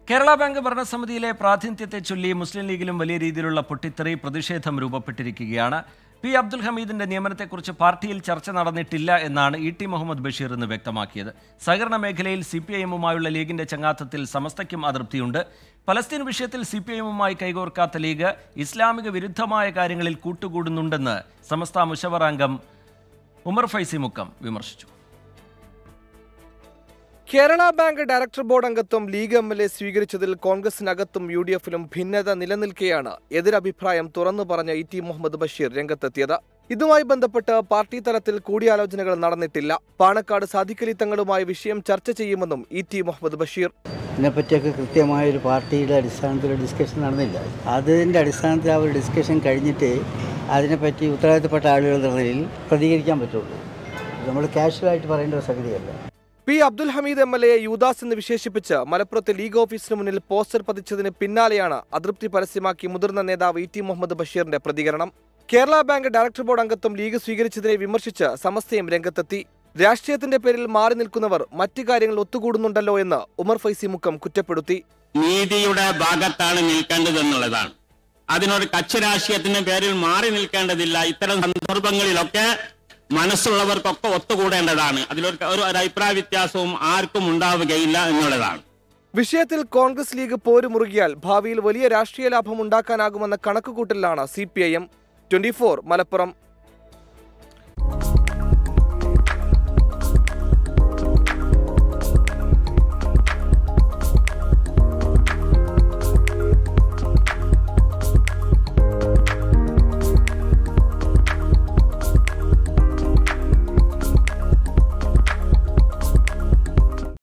Kerala bank ഭരണസമിതിയിലെ പ്രാതിനിധ്യത്തെ ചൊല്ലി മുസ്ലിം ലീഗിലും വലിയ രീതിയിലുള്ള പൊട്ടിത്തെറി പ്രതിഷേധം രൂപപ്പെട്ടിരിക്കുകയാണ് പി അബ്ദുൽ ഹമീദിന്റെ നിയമനത്തെക്കുറിച്ച് പാർട്ടിയിൽ ചർച്ച നടന്നിട്ടില്ല എന്നാണ് ഇ ടി മുഹമ്മദ് ബഷീർ ഇന്ന് വ്യക്തമാക്കിയത് സഹകരണ മേഖലയിൽ സി പി ഐ എമ്മുമായുള്ള ലീഗിന്റെ ചങ്ങാത്തത്തിൽ സമസ്തയ്ക്കും അതൃപ്തിയുണ്ട് പലസ്തീൻ വിഷയത്തിൽ സി പി ഐ എമ്മുമായി കൈകോർക്കാത്ത ലീഗ് ഇസ്ലാമിക വിരുദ്ധമായ കാര്യങ്ങളിൽ കൂട്ടുകൂടുന്നുണ്ടെന്ന് സമസ്ത മുഷവർ അംഗം ഉമർ ഫൈസി മുക്കം വിമർശിച്ചു കേരള ബാങ്ക് ഡയറക്ടർ ബോർഡ് അംഗത്വം ലീഗ് എം എൽ എ സ്വീകരിച്ചതിൽ കോൺഗ്രസിനകത്തും യു ഡി എഫിലും ഭിന്നത നിലനിൽക്കെയാണ് എതിരഭിപ്രായം തുറന്നു പറഞ്ഞ ഇ ടി മുഹമ്മദ് ബഷീർ രംഗത്തെത്തിയത് ഇതുമായി ബന്ധപ്പെട്ട് പാർട്ടി തലത്തിൽ കൂടിയാലോചനകൾ നടന്നിട്ടില്ല പാണക്കാട് സാധിക്കലി തങ്ങളുമായി വിഷയം ചർച്ച ചെയ്യുമെന്നും ഇ ടി മുഹമ്മദ് ബഷീർ ഇതിനെപ്പറ്റിയൊക്കെ കൃത്യമായ ഒരു പാർട്ടിയുടെ അടിസ്ഥാനത്തിൽ ഡിസ്കഷൻ നടന്നില്ല അതിൻ്റെ അടിസ്ഥാനത്തിൽ ആ ഒരു ഡിസ്കഷൻ കഴിഞ്ഞിട്ട് അതിനെപ്പറ്റി ഉത്തരവാദിത്തപ്പെട്ട ആളുകൾ എന്ന നിലയിൽ പ്രതികരിക്കാൻ പറ്റുള്ളൂ നമ്മൾ കാഷ്വലായിട്ട് പറയേണ്ട ഒരു സംഗതിയല്ല P Abdul Hameed M L A യുദാസ് എന്ന് വിശേഷിപ്പിച്ച് മലപ്പുറത്ത് ലീഗ് ഓഫീസിന് മുന്നിൽ പോസ്റ്റർ പതിച്ചതിന് പിന്നാലെയാണ് അതൃപ്തി പരസ്യമാക്കി മുതിർന്ന നേതാവ് ഇ ടി മുഹമ്മദ് ബഷീറിന്റെ പ്രതികരണം കേരള ബാങ്ക് ഡയറക്ടർ ബോർഡ് അംഗത്വം ലീഗ് സ്വീകരിച്ചതിനെ വിമർശിച്ച് സമസ്തയും രംഗത്തെത്തി രാഷ്ട്രീയത്തിന്റെ പേരിൽ മാറി നിൽക്കുന്നവർ മറ്റു കാര്യങ്ങൾ ഒത്തുകൂടുന്നുണ്ടല്ലോ എന്ന് ഉമർ ഫൈസി മുക്കം കുറ്റപ്പെടുത്തി നീതിയുടെ ഭാഗത്താണ് നിൽക്കേണ്ടതെന്നുള്ളതാണ് അതിനൊരു കക്ഷി രാഷ്ട്രീയത്തിന്റെ പേരിൽ മാറി നിൽക്കേണ്ടതില്ല ഇത്തരം സന്ദർഭങ്ങളിലൊക്കെ മനസ്സുള്ളവർക്കൊക്കെ ഒത്തുകൂടേണ്ടതാണ് അതിലൊരു ഒരു ഒരു അഭിപ്രായ വ്യത്യാസവും ആർക്കും ഉണ്ടാവുകയില്ല എന്നുള്ളതാണ് വിഷയത്തിൽ കോൺഗ്രസ് ലീഗ് പോരുമുറുകിയാൽ ഭാവിയിൽ വലിയ രാഷ്ട്രീയ ലാഭം ഉണ്ടാക്കാനാകുമെന്ന കണക്കുകൂട്ടലിലാണ് C P I M twenty four Malappuram